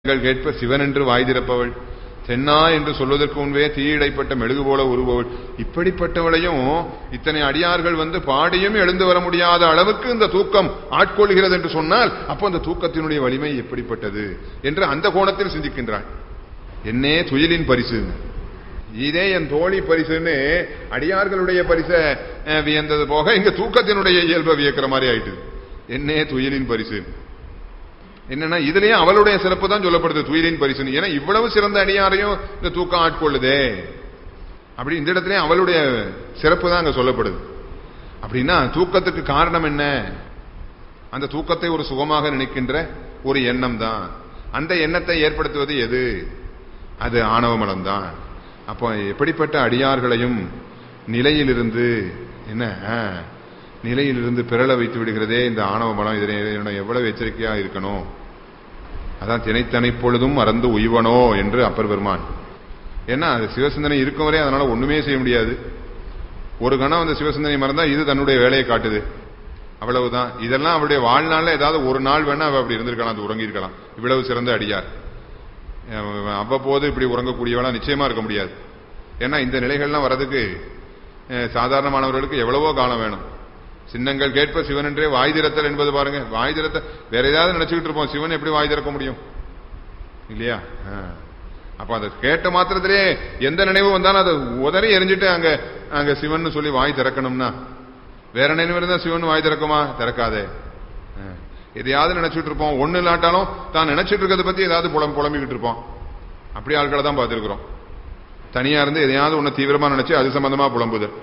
நீங்கள் கேட்ப சிவன் என்று வாய் திறப்பவள் தென்னா என்று சொல்வதற்கு முன்பே தீயிடைப்பட்ட மெழுகு போல உருபவள் இப்படிப்பட்டவளையும் இத்தனை அடியார்கள் வந்து பாடியும் எழுந்து வர முடியாத அளவுக்கு இந்த தூக்கம் ஆட்கொள்கிறது என்று சொன்னால் அப்போ அந்த தூக்கத்தினுடைய வலிமை எப்படிப்பட்டது என்று அந்த கோணத்தில் சிந்திக்கின்றாள் என்னே துயிலின் பரிசு இதே என் தோழி பரிசுன்னு அடியார்களுடைய பரிச அஹ், வியந்தது போக இங்க தூக்கத்தினுடைய இயல்பை வியக்கிற மாதிரி ஆயிட்டு என்னே துயிலின் பரிசு என்னன்னா இதுலயே அவளுடைய சிறப்பு தான் சொல்லப்படுது துயிலின் பரிசு ஏன்னா இவ்வளவு சிறந்த அடியாரையும் இந்த தூக்கம் ஆட்கொள்ளுதே அப்படி இந்த இடத்துல அவளுடைய சிறப்பு தான் அங்க சொல்லப்படுது அப்படின்னா தூக்கத்துக்கு காரணம் என்ன அந்த தூக்கத்தை ஒரு சுகமாக நினைக்கின்ற ஒரு எண்ணம் தான் அந்த எண்ணத்தை ஏற்படுத்துவது எது அது ஆணவ மலம் தான் அப்போ எப்படிப்பட்ட அடியார்களையும் நிலையிலிருந்து என்ன ஆ, நிலையிலிருந்து பிறள வைத்து விடுகிறதே இந்த ஆணவ மலம் இதனை எவ்வளவு எச்சரிக்கையா இருக்கணும் அதான் திணைத்தனை பொழுதும் மறந்து உய்வனோ என்று அப்பர் பெருமான் ஏன்னா அது சிவசிந்தனை இருக்கும் வரை அதனால ஒண்ணுமே செய்ய முடியாது ஒரு கணம் அந்த சிவசிந்தனை மறந்தா இது தன்னுடைய வேலையை காட்டுது அவ்வளவுதான் இதெல்லாம் அவளுடைய வாழ்நாள்ல ஏதாவது ஒரு நாள் வேணா அவ அப்படி இருந்திருக்கலாம் அது உறங்கி இருக்கலாம் இவ்வளவு சிறந்த அடியார் அஹ் அவ்வப்போது இப்படி உறங்கக்கூடியவளா நிச்சயமா இருக்க முடியாது ஏன்னா இந்த நிலைகள்லாம் வர்றதுக்கு அஹ், சாதாரணமானவர்களுக்கு எவ்வளவோ காலம் வேணும் சின்னங்கள் கேட்ப சிவன் என்றே வாய் திறத்தல் என்பது பாருங்க வாய் திறத்த வேற ஏதாவது நினைச்சுக்கிட்டு இருப்போம் சிவன் எப்படி வாய் திறக்க முடியும் இல்லையா ஆ. அப்ப அதை கேட்ட மாத்திரத்திலே எந்த நினைவு வந்தாலும் அதை உதறி எரிஞ்சிட்டு அங்க அங்க சிவன் சொல்லி வாய் திறக்கணும்னா வேற நினைவு இருந்தா சிவன் வாய் திறக்குமா திறக்காதே ஆ. எதையாவது நினைச்சிட்டு இருப்போம் ஒண்ணு இல்லாட்டாலும் தான் நினைச்சிட்டு இருக்கிறத பத்தி ஏதாவது புலம் புலம்பிக்கிட்டு இருப்போம் அப்படி ஆட்களை தான் பார்த்திருக்கிறோம் தனியா இருந்து எதையாவது ஒண்ணு தீவிரமா நினைச்சு அது சம்பந்தமா புலம்புதல்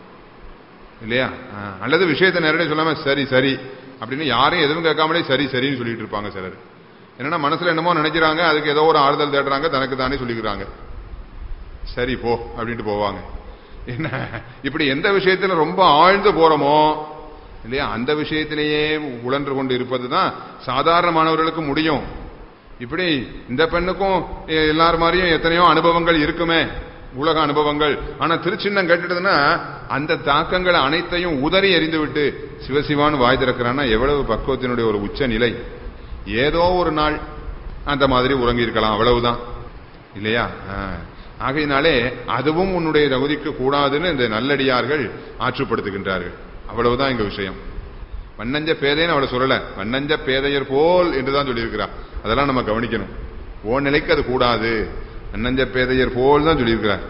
இல்லையா ஆ, அல்லது விஷயத்தை நேரடியாக சொல்லாம சரி சரி அப்படின்னு யாரையும் எதுவும் கேட்காமலே சரி சரின்னு சொல்லிட்டு இருப்பாங்க சிலர் என்னன்னா மனசுல என்னமோ நினைக்கிறாங்க அதுக்கு ஏதோ ஒரு ஆறுதல் தேடுறாங்க தனக்கு தானே சொல்லிக்கிறாங்க சரி போ அப்படின்ட்டு போவாங்க என்ன இப்படி எந்த விஷயத்துல ரொம்ப ஆழ்ந்து போறோமோ இல்லையா அந்த விஷயத்திலேயே உழன்று கொண்டு இருப்பது தான் சாதாரணமானவர்களுக்கு முடியும் இப்படி இந்த பெண்ணுக்கும் எ- எல்லார் மாதிரியும் எத்தனையோ அனுபவங்கள் இருக்குமே உலக அனுபவங்கள் ஆனா திருச்சின்னம் கேட்டுடுதுன்னா அந்த தாக்கங்களை அனைத்தையும் உதறி எறிந்து விட்டு சிவசிவான்னு வாய் திறக்கிறான்னா எவ்வளவு பக்குவத்தினுடைய ஒரு உச்ச நிலை ஏதோ ஒரு நாள் அந்த மாதிரி உறங்கி இருக்கலாம் அவ்வளவுதான் இல்லையா ஆ. ஆகையினாலே அதுவும் உன்னுடைய தகுதிக்கு கூடாதுன்னு இந்த நல்லடியார்கள் ஆற்றுப்படுத்துகின்றார்கள் அவ்வளவுதான் இங்க விஷயம் வண்ணஞ்ச பேதைன்னு அவளை சொல்லல வண்ணஞ்ச பேதையர் போல் என்றுதான் சொல்லியிருக்கிறார் அதெல்லாம் நம்ம கவனிக்கணும் ஓ நிலைக்கு அது கூடாது வண்ணஞ்ச பேதையர் போல் தான் சொல்லியிருக்கிறார்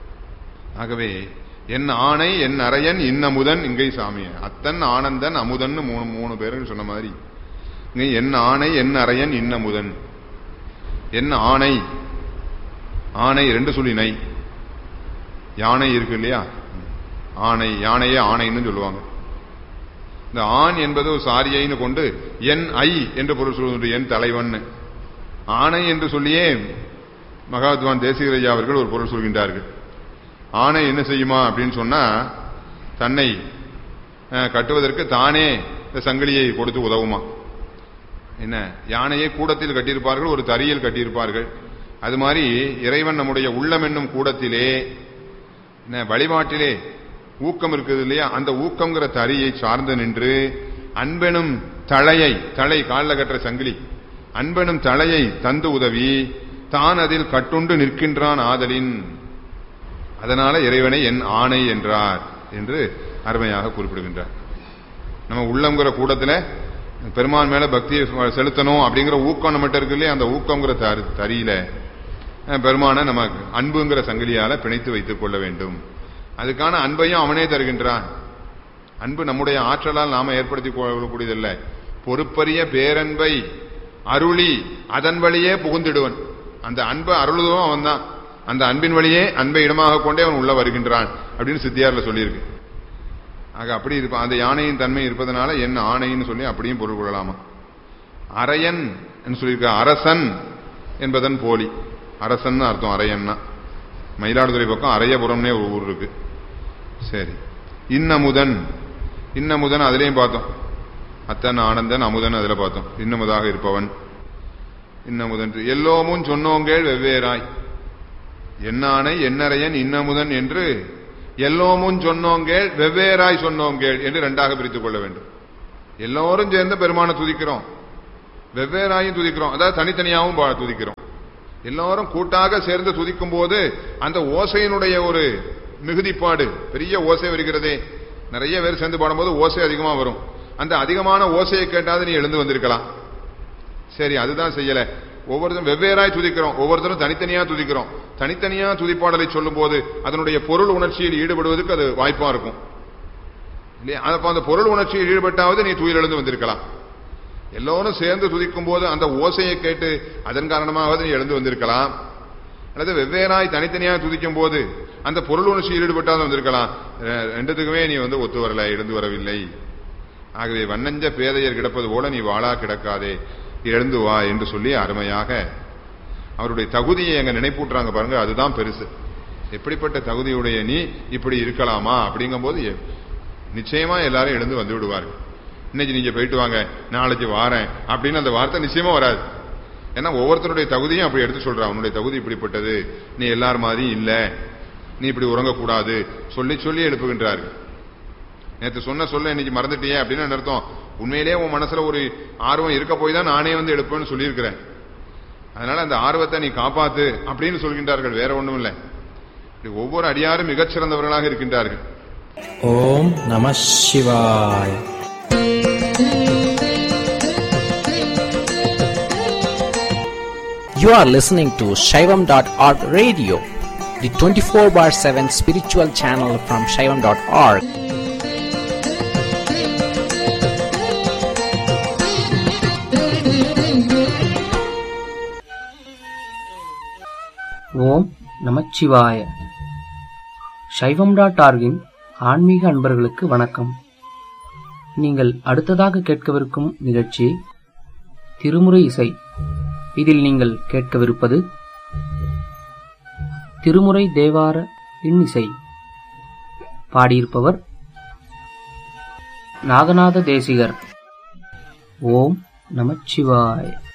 ஆகவே என் ஆணை என் அரையன் இன்னமுதன் இங்கை சாமிய அத்தன் ஆனந்தன் அமுதன் மூணு மூணு பேருன்னு சொன்ன மாதிரி இங்க என் ஆணை என் அரையன் இன்னமுதன் என் ஆணை ஆணை ரெண்டு சொல்லி நை யானை இருக்கு இல்லையா ஆணை யானையே ஆணைன்னு சொல்லுவாங்க இந்த ஆண் என்பது ஒரு சாரியைன்னு கொண்டு என் ஐ என்று பொருள் சொல்வது என் தலைவன் ஆணை என்று சொல்லியே மகாத்வான் தேசிகரையா அவர்கள் ஒரு பொருள் சொல்கின்றார்கள் ஆணை என்ன செய்யுமா அப்படின்னு சொன்னா தன்னை அஹ், கட்டுவதற்கு தானே இந்த சங்கிலியை கொடுத்து உதவுமா என்ன யானையை கூடத்தில் கட்டியிருப்பார்கள் ஒரு தறியில் கட்டியிருப்பார்கள் அது மாதிரி இறைவன் நம்முடைய உள்ளம் என்னும் கூடத்திலே என்ன வழிபாட்டிலே ஊக்கம் இருக்குது இல்லையா அந்த ஊக்கம்ங்கிற தறியை சார்ந்து நின்று அன்பெனும் தழையை தலை காலில் கட்டுற சங்கிலி அன்பெனும் தழையை தந்து உதவி தான் அதில் கட்டுண்டு நிற்கின்றான் ஆதலின் அதனால இறைவனை என் ஆணை என்றார் என்று அருமையாக குறிப்பிடுகின்றார் நம்ம உள்ளங்கிற கூடத்துல பெருமான் மேல பக்தியை செலுத்தணும் அப்படிங்கிற ஊக்கம் நம்மகிட்ட இருக்கு இல்லையா அந்த ஊக்கங்கிற தரி- தறியில அஹ், பெருமானை நம்ம அன்புங்கிற சங்கிலியால பிணைத்து வைத்துக் கொள்ள வேண்டும் அதுக்கான அன்பையும் அவனே தருகின்றான் அன்பு நம்முடைய ஆற்றலால் நாம ஏற்படுத்தி கொள்ளக்கூடியதல்ல பொறுப்பரிய பேரன்பை அருளி அதன் வழியே புகுந்திடுவன் அந்த அன்பை அருளுதும் அவன் தான் அந்த அன்பின் வழியே அன்பை இடமாக கொண்டே அவன் உள்ள வருகின்றான் அப்படின்னு சித்தியார்ல சொல்லியிருக்கு ஆக அப்படி இருப்பான் அந்த யானையின் தன்மை இருப்பதனால என் ஆணைன்னு சொல்லி அப்படியும் பொருள் கொள்ளலாமா அரையன் என்று சொல்லியிருக்க அரசன் என்பதன் போலி அரசன் அர்த்தம் அரையன்னா மயிலாடுதுறை பக்கம் அரையபுரம்னே ஒரு ஊர் இருக்கு சரி இன்னமுதன் இன்னமுதன் அதுலயும் பார்த்தோம் அத்தன் ஆனந்தன் அமுதன் அதுல பார்த்தோம் இன்னமுதாக இருப்பவன் இன்னமுதன் எல்லோமும் சொன்னோங்கள் வெவ்வேறாய் என்னானை என்னரையன் இன்னமுதன் என்று எல்லோமும் சொன்னோங்கள் வெவ்வேறாய் சொன்னோங்கள் என்று ரெண்டாக பிரித்துக் கொள்ள வேண்டும் எல்லோரும் சேர்ந்து பெருமானை துதிக்கிறோம் வெவ்வேறாயும் துதிக்கிறோம் அதாவது தனித்தனியாகவும் பா- துதிக்கிறோம் எல்லாரும் கூட்டாக சேர்ந்து துதிக்கும் போது அந்த ஓசையினுடைய ஒரு மிகுதிப்பாடு பெரிய ஓசை வருகிறதே நிறைய பேர் சேர்ந்து பாடும்போது ஓசை அதிகமா வரும் அந்த அதிகமான ஓசையை கேட்டாவது நீ எழுந்து வந்திருக்கலாம் சரி அதுதான் செய்யல ஒவ்வொருத்தரும் வெவ்வேறாய் துதிக்கிறோம் ஒவ்வொருத்தரும் தனித்தனியா துதிக்கிறோம் தனித்தனியா துதிப்பாடலை சொல்லும்போது அதனுடைய பொருள் உணர்ச்சியில் ஈடுபடுவதற்கு அது வாய்ப்பா இருக்கும் இல்லையா அப்ப அந்த பொருள் உணர்ச்சியில் ஈடுபட்டாவது நீ துயில் எழுந்து வந்திருக்கலாம் எல்லோரும் சேர்ந்து துதிக்கும் போது அந்த ஓசையை கேட்டு அதன் காரணமாவது நீ எழுந்து வந்திருக்கலாம் அல்லது வெவ்வேறாய் தனித்தனியாக துதிக்கும் போது அந்த பொருள் உணர்ச்சியில் ஈடுபட்டாவது வந்திருக்கலாம் ரெ- ரெண்டுத்துக்குமே நீ வந்து ஒத்து வரல எழுந்து வரவில்லை ஆகவே வண்ணஞ்ச பேதையர் கிடப்பது போல நீ வாளா கிடக்காதே எழுந்து வா என்று சொல்லி அருமையாக அவருடைய தகுதியை எங்க நினைப்பூட்டுறாங்க பாருங்க அதுதான் பெருசு எப்படிப்பட்ட தகுதியுடைய நீ இப்படி இருக்கலாமா அப்படிங்கும்போது எ- நிச்சயமா எல்லாரும் எழுந்து வந்து விடுவார்கள் இன்னைக்கு நீங்க போயிட்டு வாங்க நாளைக்கு வாரேன் அப்படின்னு அந்த வார்த்தை நிச்சயமா வராது ஏன்னா ஒவ்வொருத்தருடைய தகுதியும் அப்படி எடுத்து சொல்றான் உன்னுடைய தகுதி இப்படிப்பட்டது நீ எல்லார் மாதிரியும் இல்ல நீ இப்படி உறங்கக்கூடாது சொல்லி சொல்லி எழுப்புகின்றார்கள் நேத்து சொன்ன சொல்ல இன்னைக்கு மறந்துட்டியே அப்படின்னு என்ன அர்த்தம் உண்மையிலேயே உன் மனசுல ஒரு ஆர்வம் இருக்க போய் தான் நானே வந்து எழுப்பேன்னு சொல்லியிருக்கிறேன் அதனால அந்த ஆர்வத்தை நீ காப்பாத்து அப்படின்னு சொல்கின்றார்கள் வேற ஒண்ணும் இல்லை இப்படி ஒவ்வொரு அடியாரும் மிகச்சிறந்தவர்களாக இருக்கின்றார்கள் ஓம் நம சிவாய You are listening to Shaivam.org radio, the 24 bar 7 spiritual channel from Shaivam.org. ஓம் நமச்சிவாய சைவம் டாட் ஆர்கின் ஆன்மீக அன்பர்களுக்கு வணக்கம் நீங்கள் அடுத்ததாக கேட்கவிருக்கும் நிகழ்ச்சி திருமுறை இசை இதில் நீங்கள் கேட்கவிருப்பது திருமுறை தேவார இன்னிசை பாடியிருப்பவர் நாகநாத தேசிகர் ஓம் நமச்சிவாய